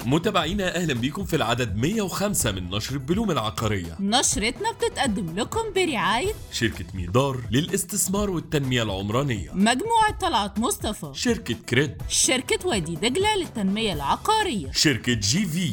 متابعينا اهلا بيكم في العدد 105 من نشر بلوم العقاريه نشرتنا بتتقدم لكم برعاية شركه ميدار للاستثمار والتنميه العمرانيه مجموعة طلعت مصطفى شركه كريد شركة وادي دجلة للتنمية العقارية شركه جي في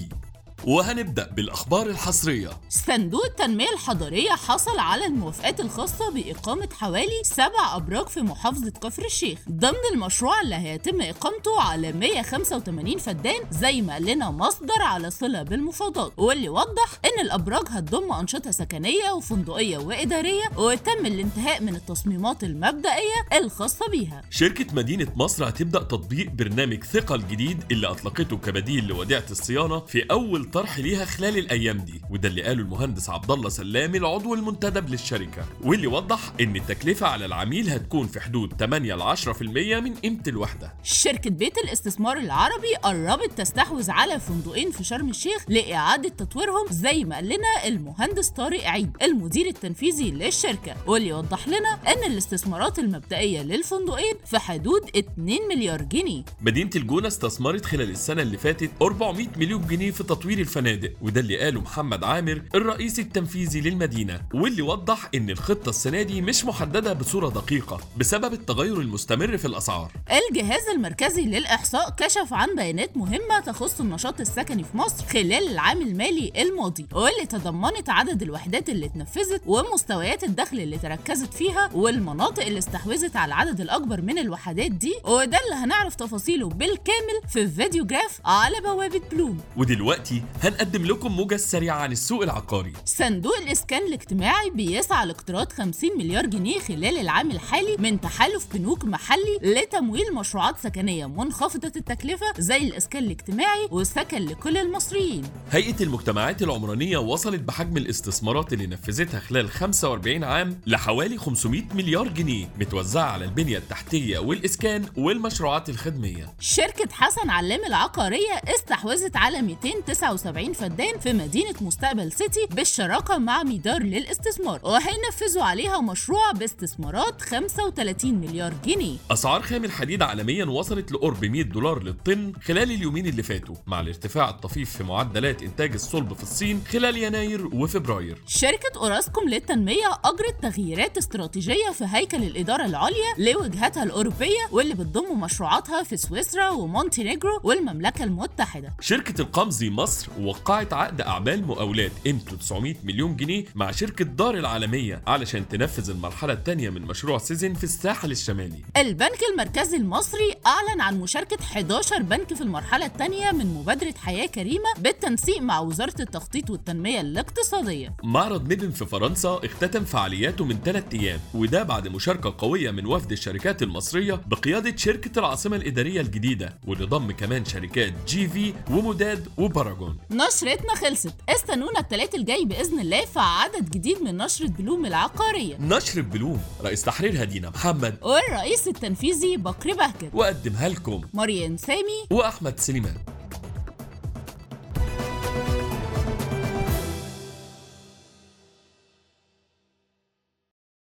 وهنبدا بالاخبار الحصريه صندوق التنمية الحضرية حصل على الموافقات الخاصة بإقامة حوالي سبع أبراج في محافظة كفر الشيخ ضمن المشروع اللي هيتم إقامته على 185 فدان زي ما قال لنا مصدر على صلة بالمفاوضات واللي وضح إن الأبراج هتضم أنشطة سكنية وفندقية وإدارية وتم الانتهاء من التصميمات المبدئية الخاصة بيها شركة مدينة مصر هتبدأ تطبيق برنامج ثقة الجديد اللي أطلقته كبديل لوديعة الصيانة في أول طرح ليها خلال الأيام دي وده اللي قاله المهندس عبد الله سلامي العضو المنتدب للشركة واللي وضح إن التكلفة على العميل هتكون في حدود 8 ل 10% من قيمة الوحدة شركة بيت الاستثمار العربي قربت تستحوذ على فندقين في شرم الشيخ لإعادة تطويرهم زي ما قال لنا المهندس طارق عيد المدير التنفيذي للشركة واللي وضح لنا إن الاستثمارات المبدئية للفندقين في حدود 2 مليار جنيه مدينة الجونة استثمرت خلال السنة اللي فاتت 400 مليون جنيه في تطوير الفنادق وده اللي قاله محمد عامر الرئيس التنفيذي للمدينة واللي وضح إن الخطة السنة دي مش محددة بصورة دقيقة بسبب التغير المستمر في الأسعار الجهاز المركزي للإحصاء كشف عن بيانات مهمة تخص النشاط السكني في مصر خلال العام المالي الماضي واللي تضمنت عدد الوحدات اللي اتنفذت ومستويات الدخل اللي تركزت فيها والمناطق اللي استحوذت على العدد الأكبر من الوحدات دي وده اللي هنعرف تفاصيله بالكامل في فيديو جراف على بوابة بلوم ودلوقتي هنقدم لكم موجز سريع عن السوق العقاري صندوق الإسكان الاجتماعي بيسعى لاقتراض 50 مليار جنيه خلال العام الحالي من تحالف بنوك محلي لتمويل مشروعات سكنية منخفضة التكلفة زي الإسكان الاجتماعي والسكن لكل المصريين هيئة المجتمعات العمرانية وصلت بحجم الاستثمارات اللي نفذتها خلال 45 عام لحوالي 500 مليار جنيه متوزعة على البنية التحتية والإسكان والمشروعات الخدمية شركة حسن علام العقارية استحوذت على 279 فدان في مدينة مستقبل سيتي بالشراكة مع ميدار للاستثمار وهينفذوا عليها مشروع باستثمارات 35 مليار جنيه أسعار خام الحديد عالميا وصلت لقرب 100 دولار للطن خلال اليومين اللي فاتوا مع الارتفاع الطفيف في معدلات إنتاج الصلب في الصين خلال يناير وفبراير شركة أوراسكوم للتنمية أجرت تغييرات استراتيجية في هيكل الإدارة العليا لوجهتها الأوروبية واللي بتضم مشروعاتها في سويسرا ومونتينيجرو والمملكة المتحدة شركة القمزي مصر وقعت عقد أعمال مقاولات قيمته 900 مليون جنيه مع شركة دار العالمية علشان تنفذ المرحلة الثانية من مشروع سيزن في الساحل الشمالي البنك المركزي المصري أعلن عن مشاركة 11 بنك في المرحلة الثانية من مبادرة حياة كريمة بالتنسيق مع وزارة التخطيط والتنمية الاقتصادية معرض ميدن في فرنسا اختتم فعالياته من ثلاث أيام وده بعد مشاركة قوية من وفد الشركات المصرية بقيادة شركة العاصمة الإدارية الجديدة واللي ضم كمان شركات جي في ومداد وباراجون نشرتنا خلصت استنونا التلات الجاي بإذن الله في عدد جديد من نشرة بلوم العقارية نشر بلوم رئيس تحرير هدينا محمد والرئيس التنفيذي بكر بهجت وقدمها لكم مريم سامي وأحمد سليمان